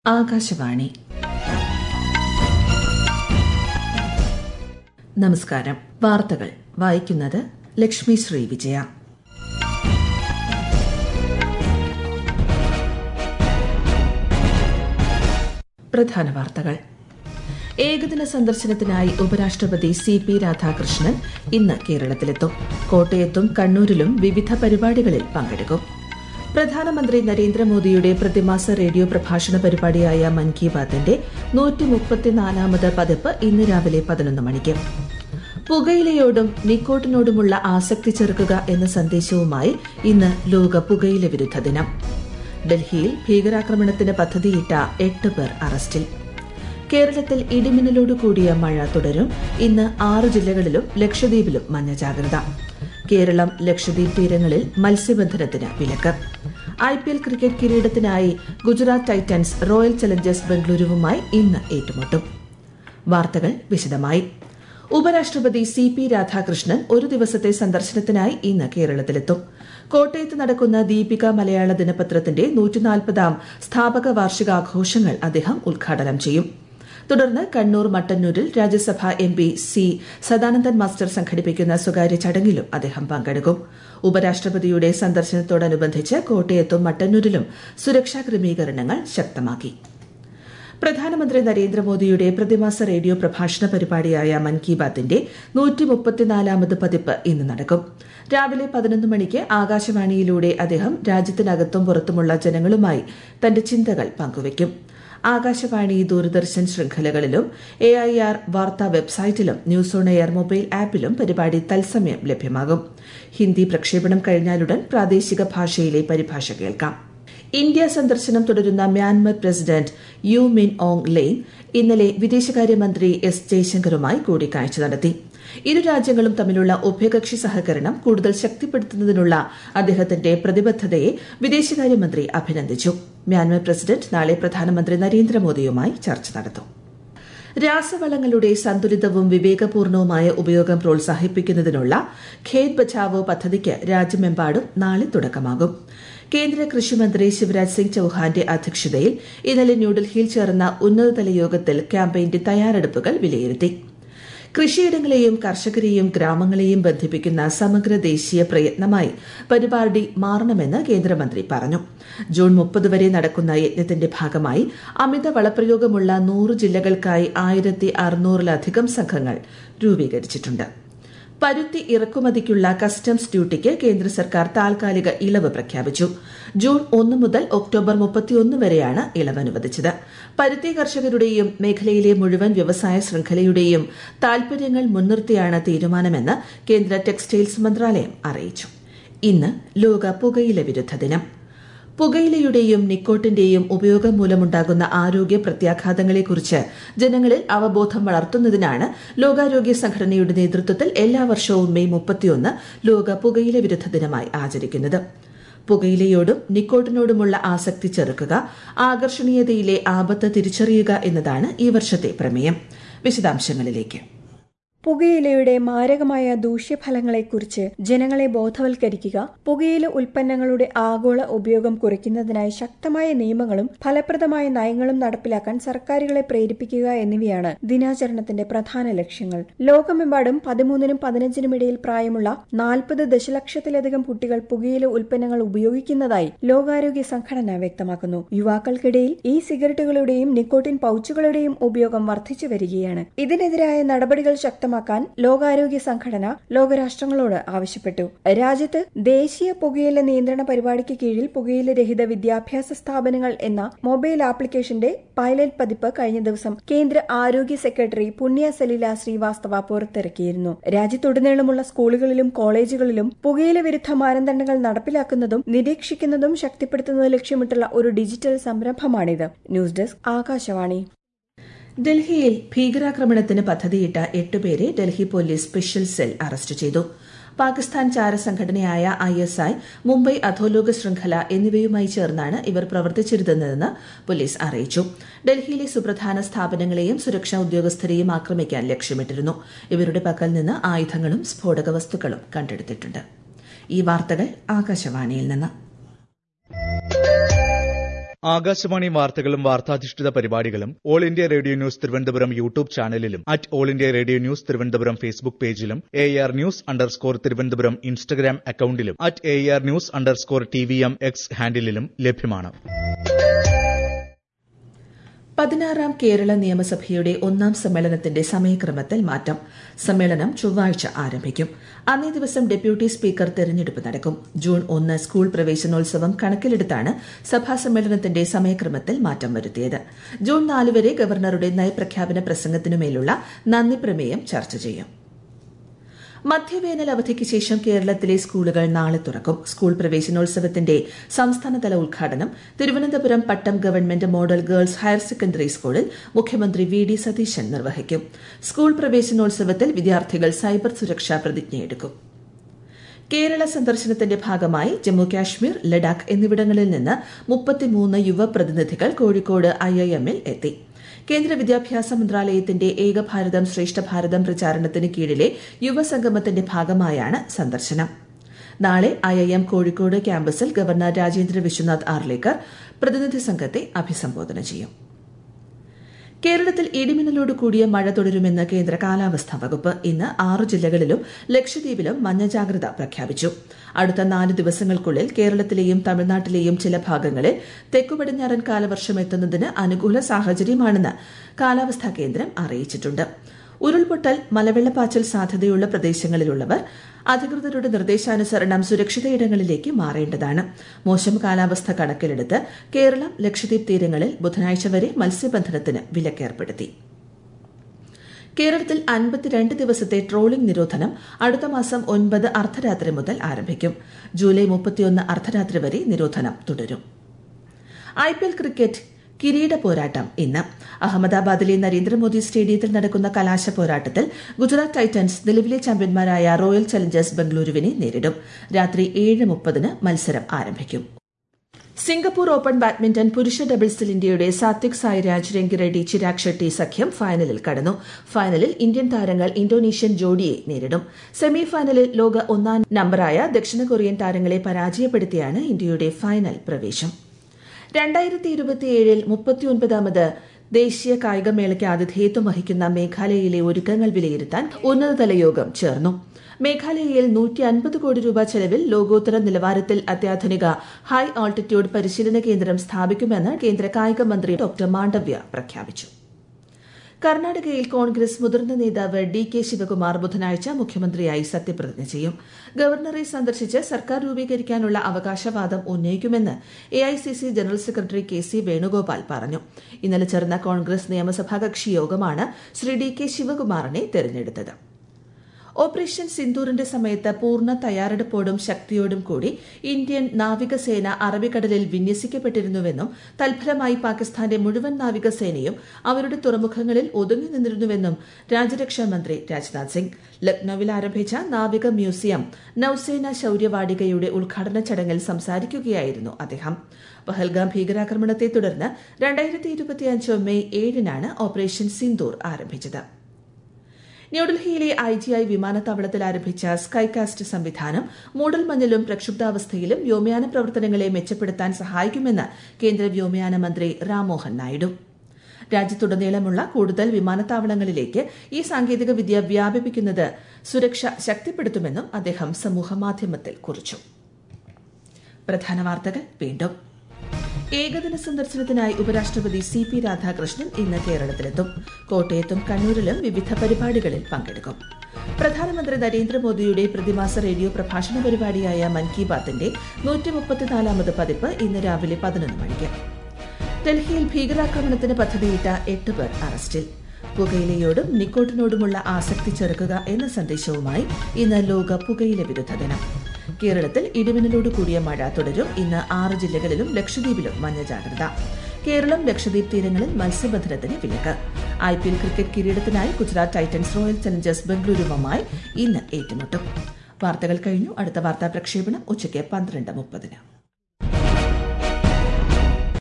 ആകാശവാണി നമസ്കാരം വാർത്തകൾ വായിക്കുന്നത് ലക്ഷ്മി ശ്രീ വിജയ പ്രധാന വാർത്തകൾ ഏകദിന സന്ദർശനത്തിനായി ഉപരാഷ്ട്രപതി സി പി രാധാകൃഷ്ണൻ ഇന്ന് കേരളത്തിലെത്തും കോട്ടയത്തും കണ്ണൂരിലും വിവിധ പരിപാടികളിൽ പങ്കെടുക്കും പ്രധാനമന്ത്രി നരേന്ദ്രമോദിയുടെ പ്രതിമാസ റേഡിയോ പ്രഭാഷണ പരിപാടിയായ മൻ കി ബാത്തിന്റെ നൂറ്റി മുപ്പത്തിനാലാമത് പതിപ്പ് ഇന്ന് രാവിലെ പതിനൊന്ന് മണിക്ക് പുകയിലയോടും നിക്കോട്ടിനോടുമുള്ള ആസക്തി ചെറുക്കുക എന്ന സന്ദേശവുമായി ഇന്ന് ലോക പുകയില വിരുദ്ധ ദിനം ഡൽഹിയിൽ ഭീകരാക്രമണത്തിന് പദ്ധതിയിട്ട എട്ട് പേർ അറസ്റ്റിൽ കേരളത്തിൽ ഇടിമിന്നലോട് കൂടിയ മഴ തുടരും ഇന്ന് ആറ് ജില്ലകളിലും ലക്ഷദ്വീപിലും മഞ്ഞ ജാഗ്രത കേരളം ലക്ഷദ്വീപ് തീരങ്ങളിൽ മത്സ്യബന്ധനത്തിന് വിലക്ക് ഐ പി എൽ ക്രിക്കറ്റ് കിരീടത്തിനായി ഗുജറാത്ത് ടൈറ്റൻസ് റോയൽ ചലഞ്ചേഴ്സ് ബംഗളൂരുവുമായി ഇന്ന് ഏറ്റുമുട്ടും വാർത്തകൾ വിശദമായി ഉപരാഷ്ട്രപതി സി പി രാധാകൃഷ്ണൻ ഒരു ദിവസത്തെ സന്ദർശനത്തിനായി ഇന്ന് കേരളത്തിലെത്തും കോട്ടയത്ത് നടക്കുന്ന ദീപിക മലയാള ദിനപത്രത്തിന്റെ നൂറ്റിനാൽപ്പതാം സ്ഥാപക വാർഷികാഘോഷങ്ങൾ അദ്ദേഹം ഉദ്ഘാടനം ചെയ്യും തുടർന്ന് കണ്ണൂർ മട്ടന്നൂരിൽ Rajya Sabha M P C Sadanandan master സംഘടിപ്പിക്കുന്ന സ്വകാര്യ ചടങ്ങിലും അദ്ദേഹം പങ്കെടുക്കും ഉപരാഷ്ട്രപതിയുടെ സന്ദർശനത്തോടനുബന്ധിച്ച് കോട്ടയത്തും മട്ടന്നൂരിലും സുരക്ഷാ ക്രമീകരണങ്ങൾ ശക്തമാക്കി പ്രധാനമന്ത്രി നരേന്ദ്രമോദിയുടെ പ്രതിമാസ റേഡിയോ പ്രഭാഷണ പരിപാടിയായ മൻ കി ബാത്തിന്റെ നൂറ്റി മുപ്പത്തിനാലാമത് പതിപ്പ് ഇന്ന് നടക്കും രാവിലെ പതിനൊന്ന് മണിക്ക് ആകാശവാണിയിലൂടെ അദ്ദേഹം രാജ്യത്തിനകത്തും പുറത്തുമുള്ള ജനങ്ങളുമായി തന്റെ ചിന്തകൾ പങ്കുവയ്ക്കും ആകാശവാണി ദൂരദർശൻ ശൃംഖലകളിലും എ ഐ ആർ വാർത്താ വെബ്സൈറ്റിലും ന്യൂസ് ഓൺ എയർ മൊബൈൽ ആപ്പിലും പരിപാടി തത്സമയം ലഭ്യമാകും ഹിന്ദി പ്രക്ഷേപണം കഴിഞ്ഞാലുടൻ പ്രാദേശിക ഭാഷയിലെ പരിഭാഷ കേൾക്കാം ഇന്ത്യ സന്ദർശനം തുടരുന്ന Myanmar president U Min Aung Hlaing ഇന്നലെ വിദേശകാര്യമന്ത്രി എസ് ജയശങ്കറുമായി കൂടിക്കാഴ്ച നടത്തി ഇരു രാജ്യങ്ങളും തമ്മിലുള്ള ഉഭയകക്ഷി സഹകരണം കൂടുതൽ ശക്തിപ്പെടുത്തുന്നതിനുള്ള അദ്ദേഹത്തിന്റെ പ്രതിബദ്ധതയെ വിദേശകാര്യമന്ത്രി അഭിനന്ദിച്ചു മ്യാൻമർ പ്രസിഡന്റ് നാളെ പ്രധാനമന്ത്രി നരേന്ദ്രമോദിയുമായി ചർച്ച നടത്തും രാസവളങ്ങളുടെ സന്തുലിതവും വിവേകപൂർണവുമായ ഉപയോഗം പ്രോത്സാഹിപ്പിക്കുന്നതിനുള്ള ഖേത് ബച്ചാവോ പദ്ധതിക്ക് രാജ്യമെമ്പാടും നാളെ തുടക്കമാകും കേന്ദ്ര കൃഷിമന്ത്രി ശിവരാജ് സിംഗ് ചൌഹാന്റെ അധ്യക്ഷതയിൽ ഇന്നലെ ന്യൂഡൽഹിയിൽ ചേർന്ന ഉന്നതതല യോഗത്തിൽ ക്യാമ്പയിന്റെ തയ്യാറെടുപ്പുകൾ വിലയിരുത്തി കൃഷിയിടങ്ങളെയും കർഷകരെയും ഗ്രാമങ്ങളെയും ബന്ധിപ്പിക്കുന്ന സമഗ്ര ദേശീയ പ്രയത്നമായി പരിപാടി മാറണമെന്ന് കേന്ദ്രമന്ത്രി പറഞ്ഞു ജൂൺ മുപ്പത് വരെ നടക്കുന്ന യജ്ഞത്തിന്റെ ഭാഗമായി അമിത വളപ്രയോഗമുള്ള നൂറ് ജില്ലകൾക്കായി ആയിരത്തി അറുന്നൂറിലധികം സംഘങ്ങൾ രൂപീകരിച്ചിട്ടുണ്ട് പരുത്തി ഇറക്കുമതിക്കുള്ള കസ്റ്റംസ് ഡ്യൂട്ടിക്ക് കേന്ദ്ര സർക്കാർ താൽക്കാലിക ഇളവ് പ്രഖ്യാപിച്ചു ജൂൺ ഒന്ന് മുതൽ ഒക്ടോബർ മുപ്പത്തിയൊന്ന് വരെയാണ് ഇളവ് അനുവദിച്ചത് പരുത്തി കർഷകരുടെയും മേഖലയിലെ മുഴുവൻ വ്യവസായ ശൃംഖലയുടെയും താൽപര്യങ്ങൾ മുൻനിർത്തിയാണ് തീരുമാനമെന്ന് കേന്ദ്ര ടെക്സ്റ്റൈൽസ് മന്ത്രാലയം അറിയിച്ചു ഇന്ന് ലോക പുകയില വിരുദ്ധ ദിനം പുകയിലയുടെയും നിക്കോട്ടിന്റെയും ഉപയോഗം മൂലമുണ്ടാകുന്ന ആരോഗ്യ പ്രത്യാഘാതങ്ങളെക്കുറിച്ച് ജനങ്ങളിൽ അവബോധം വളർത്തുന്നതിനാണ് ലോകാരോഗ്യ സംഘടനയുടെ നേതൃത്വത്തിൽ എല്ലാ വർഷവും മെയ് മുപ്പത്തിയൊന്ന് ലോക പുകയില വിരുദ്ധ ദിനമായി ആചരിക്കുന്നത് പുകയിലയോടും നിക്കോട്ടിനോടുമുള്ള ആസക്തി ചെറുക്കുക ആകർഷണീയതയിലെ ആപത്ത് തിരിച്ചറിയുക എന്നതാണ് ഈ വർഷത്തെ പ്രമേയം വിശദാംശങ്ങളിലേക്ക് പുകയിലയുടെ മാരകമായ ദൂഷ്യഫലങ്ങളെക്കുറിച്ച് ജനങ്ങളെ ബോധവൽക്കരിക്കുക പുകയില ഉൽപ്പന്നങ്ങളുടെ ആഗോള ഉപയോഗം കുറയ്ക്കുന്നതിനായി ശക്തമായ നിയമങ്ങളും ഫലപ്രദമായ നയങ്ങളും നടപ്പിലാക്കാൻ സർക്കാരുകളെ പ്രേരിപ്പിക്കുക എന്നിവയാണ് ദിനാചരണത്തിന്റെ പ്രധാന ലക്ഷ്യങ്ങൾ ലോകമെമ്പാടും പതിമൂന്നിനും പതിനഞ്ചിനും ഇടയിൽ പ്രായമുള്ള നാൽപ്പത് ദശലക്ഷത്തിലധികം കുട്ടികൾ പുകയില ഉൽപ്പന്നങ്ങൾ ഉപയോഗിക്കുന്നതായി ലോകാരോഗ്യ സംഘടന വ്യക്തമാക്കുന്നു യുവാക്കൾക്കിടയിൽ ഈ സിഗരറ്റുകളുടെയും നിക്കോട്ടിൻ പൌച്ചുകളുടെയും ഉപയോഗം വർദ്ധിച്ചു വരികയാണ് ഇതിനെതിരായ നടപടികൾ ശക്തമായി ശക്തമാക്കാൻ ലോകാരോഗ്യ സംഘടന ലോകരാഷ്ട്രങ്ങളോട് ആവശ്യപ്പെട്ടു രാജ്യത്ത് ദേശീയ പുകയില നിയന്ത്രണ പരിപാടിക്ക് കീഴിൽ പുകയില രഹിത വിദ്യാഭ്യാസ സ്ഥാപനങ്ങൾ എന്ന മൊബൈൽ ആപ്ലിക്കേഷന്റെ പൈലറ്റ് പതിപ്പ് കഴിഞ്ഞ ദിവസം കേന്ദ്ര ആരോഗ്യ സെക്രട്ടറി പുണ്യ സലീല ശ്രീവാസ്തവ പുറത്തിറക്കിയിരുന്നു രാജ്യത്തുടനീളമുള്ള സ്കൂളുകളിലും കോളേജുകളിലും പുകയില വിരുദ്ധ മാനദണ്ഡങ്ങൾ നടപ്പിലാക്കുന്നതും നിരീക്ഷിക്കുന്നതും ശക്തിപ്പെടുത്തുന്നത് ലക്ഷ്യമിട്ടുള്ള ഒരു ഡിജിറ്റൽ സംരംഭമാണിത് ന്യൂസ് ഡെസ്ക് ആകാശവാണി ഡൽഹിയിൽ ഭീകരാക്രമണത്തിന് പദ്ധതിയിട്ട എട്ടുപേരെ Delhi police special cell arrest ചെയ്തു പാകിസ്ഥാൻ ചാരസംഘടനയായ ഐ എസ് ഐ മുംബൈ അധോലോക ശൃംഖല എന്നിവയുമായി ചേർന്നാണ് ഇവർ പ്രവർത്തിച്ചിരുന്നതെന്ന് പോലീസ് അറിയിച്ചു ഡൽഹിയിലെ സുപ്രധാന സ്ഥാപനങ്ങളെയും സുരക്ഷാ ഉദ്യോഗസ്ഥരെയും ആക്രമിക്കാൻ ലക്ഷ്യമിട്ടിരുന്നു ഇവരുടെ പക്കൽ നിന്ന് ആയുധങ്ങളും സ്ഫോടക വസ്തുക്കളും കണ്ടെടുത്തിട്ടുണ്ട് ഈ വാർത്തകൾ ആകാശവാണിയിൽ നിന്ന് ആകാശവാണി വാർത്തകളും വാർത്താധിഷ്ഠിത പരിപാടികളും All India Radio News Thiruvananthapuram YouTube ചാനലിലും at All India Radio News Thiruvananthapuram Facebook പേജിലും A R news underscore Thiruvananthapuram Instagram അക്കൌണ്ടിലും at A R news underscore T V M X ഹാൻഡിലും ലഭ്യമാണ് പതിനാറാം കേരള നിയമസഭയുടെ ഒന്നാം സമ്മേളനത്തിന്റെ സമയക്രമത്തിൽ മാറ്റം സമ്മേളനം ചൊവ്വാഴ്ച ആരംഭിക്കും അന്നേ ദിവസം ഡെപ്യൂട്ടി സ്പീക്കർ തെരഞ്ഞെടുപ്പ് നടക്കും ജൂൺ ഒന്ന് സ്കൂൾ പ്രവേശനോത്സവം കണക്കിലെടുത്താണ് സഭാ സമ്മേളനത്തിന്റെ സമയക്രമത്തിൽ മാറ്റം വരുത്തിയത് ജൂൺ നാല് വരെ ഗവർണറുടെ നയപ്രഖ്യാപന പ്രസംഗത്തിനുമേലുള്ള നന്ദി പ്രമേയം ചർച്ച ചെയ്യും മധ്യവേനൽ അവധിക്ക് ശേഷം കേരളത്തിലെ സ്കൂളുകൾ നാളെ തുറക്കും സ്കൂൾ പ്രവേശനോത്സവത്തിന്റെ സംസ്ഥാനതല ഉദ്ഘാടനം Thiruvananthapuram Pattom government model girls higher secondary സ്കൂളിൽ മുഖ്യമന്ത്രി വി ഡി സതീശൻ നിർവഹിക്കും സ്കൂൾ പ്രവേശനോത്സവത്തിൽ വിദ്യാർത്ഥികൾ സൈബർ സുരക്ഷാ പ്രതിജ്ഞയെടുക്കും കേരള സന്ദർശനത്തിന്റെ ഭാഗമായി ജമ്മു കാശ്മീർ ലഡാക്ക് എന്നിവിടങ്ങളിൽ നിന്ന് മുപ്പത്തിമൂന്ന് യുവപ്രതിനിധികൾ കോഴിക്കോട് ഐഐഎമ്മിൽ എത്തി കേന്ദ്ര വിദ്യാഭ്യാസ മന്ത്രാലയത്തിന്റെ ഏകഭാരതം ശ്രേഷ്ഠ ഭാരതം പ്രചാരണത്തിന് കീഴിലെ യുവസംഗമത്തിന്റെ ഭാഗമായാണ് സന്ദർശനം നാളെ ഐഐഎം കോഴിക്കോട് ക്യാമ്പസിൽ ഗവർണർ രാജേന്ദ്ര വിശ്വനാഥ് ആർലേക്കർ പ്രതിനിധി സംഘത്തെ അഭിസംബോധന ചെയ്യും കേരളത്തിൽ ഇടിമിന്നലോട് കൂടിയ മഴ തുടരുമെന്ന് കേന്ദ്ര കാലാവസ്ഥാ വകുപ്പ് ഇന്ന് ആറു ജില്ലകളിലും ലക്ഷദ്വീപിലും മഞ്ഞ ജാഗ്രത പ്രഖ്യാപിച്ചു അടുത്ത നാല് ദിവസങ്ങൾക്കുള്ളിൽ കേരളത്തിലെയും തമിഴ്നാട്ടിലെയും ചില ഭാഗങ്ങളിൽ തെക്കുപടിഞ്ഞാറൻ കാലവർഷം എത്തുന്നതിന് അനുകൂല സാഹചര്യമാണെന്ന് കാലാവസ്ഥാ കേന്ദ്രം അറിയിച്ചിട്ടുണ്ട് ഉരുൾപൊട്ടൽ മലവെള്ളപ്പാച്ചൽ സാധ്യതയുള്ള പ്രദേശങ്ങളിലുള്ളവർ അധികൃതരുടെ നിർദ്ദേശാനുസരണം സുരക്ഷിത ഇടങ്ങളിലേക്ക് മാറേണ്ടതാണ് മോശം കാലാവസ്ഥ കണക്കിലെടുത്ത് കേരളം ലക്ഷദ്വീപ് തീരങ്ങളിൽ ബുധനാഴ്ച വരെ മത്സ്യബന്ധനത്തിന് വിലക്കേർപ്പെടുത്തി കേരളത്തിൽ അൻപത്തിരണ്ട് ദിവസത്തെ ട്രോളിംഗ് നിരോധനം അടുത്ത മാസം ഒൻപത് അർദ്ധരാത്രി മുതൽ ആരംഭിക്കും ജൂലൈ മുപ്പത്തിയൊന്ന് അർദ്ധരാത്രി വരെ നിരോധനം തുടരും ഐപിഎൽ ക്രിക്കറ്റ് കിരീട പോരാട്ടം ഇന്ന് അഹമ്മദാബാദിലെ നരേന്ദ്രമോദി സ്റ്റേഡിയത്തിൽ നടക്കുന്ന കലാശ പോരാട്ടത്തിൽ ഗുജറാത്ത് ടൈറ്റൻസ് നിലവിലെ ചാമ്പ്യന്മാരായ റോയൽ ചലഞ്ചേഴ്സ് ബംഗളൂരുവിനെ നേരിടും രാത്രി ഏഴ് മുപ്പതിന് മത്സരം ആരംഭിക്കും സിംഗപ്പൂർ ഓപ്പൺ ബാഡ്മിന്റൺ പുരുഷ ഡബിൾസിൽ ഇന്ത്യയുടെ സാത്വിക് സായിരാജ് രംഗിറെഡ്ഡി ചിരാഗ് ഷെട്ടി സഖ്യം ഫൈനലിൽ കടന്നു ഫൈനലിൽ ഇന്ത്യൻ താരങ്ങൾ ഇന്തോനേഷ്യൻ ജോഡിയെ നേരിടും സെമി ഫൈനലിൽ ലോക ഒന്നാം നമ്പറായ ദക്ഷിണ കൊറിയൻ താരങ്ങളെ പരാജയപ്പെടുത്തിയാണ് ഇന്ത്യയുടെ ഫൈനൽ പ്രവേശം രണ്ടായിരത്തി ഇരുപത്തിയേഴിൽ മുപ്പത്തിയൊൻപതാമത് ദേശീയ കായികമേളയ്ക്ക് ആതിഥേയത്വം വഹിക്കുന്ന മേഘാലയയിലെ ഒരുക്കങ്ങൾ വിലയിരുത്താൻ ഉന്നതതല യോഗം ചേർന്നു മേഘാലയയിൽ നൂറ്റി അൻപത് കോടി രൂപ ചെലവിൽ ലോകോത്തര നിലവാരത്തിൽ അത്യാധുനിക ഹൈ ആൾട്ടിറ്റ്യൂഡ് പരിശീലന കേന്ദ്രം സ്ഥാപിക്കുമെന്ന് കേന്ദ്ര കായിക മന്ത്രി ഡോക്ടർ മാണ്ഡവ്യ പ്രഖ്യാപിച്ചു കർണാടകയിൽ കോൺഗ്രസ് മുതിർന്ന നേതാവ് ഡി കെ ശിവകുമാർ ബുധനാഴ്ച മുഖ്യമന്ത്രിയായി സത്യപ്രതിജ്ഞ ചെയ്യും ഗവർണറെ സന്ദർശിച്ച് സർക്കാർ രൂപീകരിക്കാനുള്ള അവകാശവാദം ഉന്നയിക്കുമെന്ന് A I C C general secretary K C Venugopal പറഞ്ഞു ഇന്നലെ ചേർന്ന കോൺഗ്രസ് നിയമസഭാ കക്ഷി യോഗമാണ് ശ്രീ ഡി കെ ശിവകുമാറിനെ തെരഞ്ഞെടുത്തത് ഓപ്പറേഷൻ സിന്ദൂറിന്റെ സമയത്ത് പൂർണ്ണ തയ്യാറെടുപ്പോടും ശക്തിയോടും കൂടി ഇന്ത്യൻ നാവികസേന അറബിക്കടലിൽ വിന്യസിക്കപ്പെട്ടിരുന്നുവെന്നും തൽഫലമായി പാകിസ്ഥാന്റെ മുഴുവൻ നാവികസേനയും അവരുടെ തുറമുഖങ്ങളിൽ ഒതുങ്ങി നിന്നിരുന്നുവെന്നും രാജ്യരക്ഷാ മന്ത്രി രാജ്നാഥ് സിംഗ് ലക്നൌവിൽ ആരംഭിച്ച നാവിക മ്യൂസിയം നൌസേന ശൌര്യവാടികയുടെ ഉദ്ഘാടന ചടങ്ങിൽ സംസാരിക്കുകയായിരുന്നു അദ്ദേഹം പഹൽഗാം ഭീകരാക്രമണത്തെ തുടർന്ന് രണ്ടായിരത്തി ഇരുപത്തിയഞ്ച് മെയ് ഏഴിനാണ് ഓപ്പറേഷൻ സിന്ദൂർ ആരംഭിച്ചത് ന്യൂഡൽഹിയിലെ ഐ ജി ഐ വിമാനത്താവളത്തിൽ ആരംഭിച്ച സ്കൈകാസ്റ്റ് സംവിധാനം മൂടൽമഞ്ഞിലും പ്രക്ഷുബ്ധാവസ്ഥയിലും വ്യോമയാന പ്രവർത്തനങ്ങളെ മെച്ചപ്പെടുത്താൻ സഹായിക്കുമെന്ന് കേന്ദ്ര വ്യോമയാന മന്ത്രി രാംമോഹൻ നായിഡു രാജ്യത്തുടനീളമുള്ള കൂടുതൽ വിമാനത്താവളങ്ങളിലേക്ക് ഈ സാങ്കേതിക വിദ്യ വ്യാപിപ്പിക്കുന്നത് സുരക്ഷ ശക്തിപ്പെടുത്തുമെന്നും അദ്ദേഹം സമൂഹമാധ്യമത്തിൽ കുറിച്ചു പ്രധാന വാർത്തകൾ വീണ്ടും ഏകദിന സന്ദർശനത്തിനായി ഉപരാഷ്ട്രപതി സി പി രാധാകൃഷ്ണൻ ഇന്ന് കേരളത്തിലെത്തും കോട്ടയത്തും കണ്ണൂരിലും വിവിധ പരിപാടികളിൽ പങ്കെടുക്കും പ്രധാനമന്ത്രി നരേന്ദ്രമോദിയുടെ പ്രതിമാസ റേഡിയോ പ്രഭാഷണ പരിപാടിയായ മൻ കി ബാത്തിന്റെ നൂറ്റി മുപ്പത്തിനാലാമത് പതിപ്പ് ഇന്ന് രാവിലെ പതിനൊന്ന് മണിക്ക് ഡൽഹിയിൽ ഭീകരാക്രമണത്തിന് പദ്ധതിയിട്ട എട്ട് പേർ അറസ്റ്റിൽ പുകയിലയോടും നിക്കോട്ടിനോടുമുള്ള ആസക്തി ചെറുക്കുക എന്ന സന്ദേശവുമായി ഇന്ന് ലോക പുകയില വിരുദ്ധ ദിനം കേരളത്തിൽ ഇടിമിന്നലോട് കൂടിയ മഴ തുടരും ഇന്ന് ആറ് ജില്ലകളിലും ലക്ഷദ്വീപിലും മഞ്ഞ ജാഗ്രത കേരളം ലക്ഷദ്വീപ് തീരങ്ങളിൽ മത്സ്യബന്ധനത്തിന് വിലക്ക് ഐ പി എൽ ക്രിക്കറ്റ് കിരീടത്തിനായി ഗുജറാത്ത് ടൈറ്റൻസ് റോയൽ ചലഞ്ചേഴ്സ് ബംഗളൂരുവുമായി ഇന്ന് ഏറ്റുമുട്ടും വാർത്തകൾ കഴിഞ്ഞു അടുത്ത വാർത്താ പ്രക്ഷേപണം ഉച്ചയ്ക്ക് പന്ത്രണ്ട് മുപ്പതിന്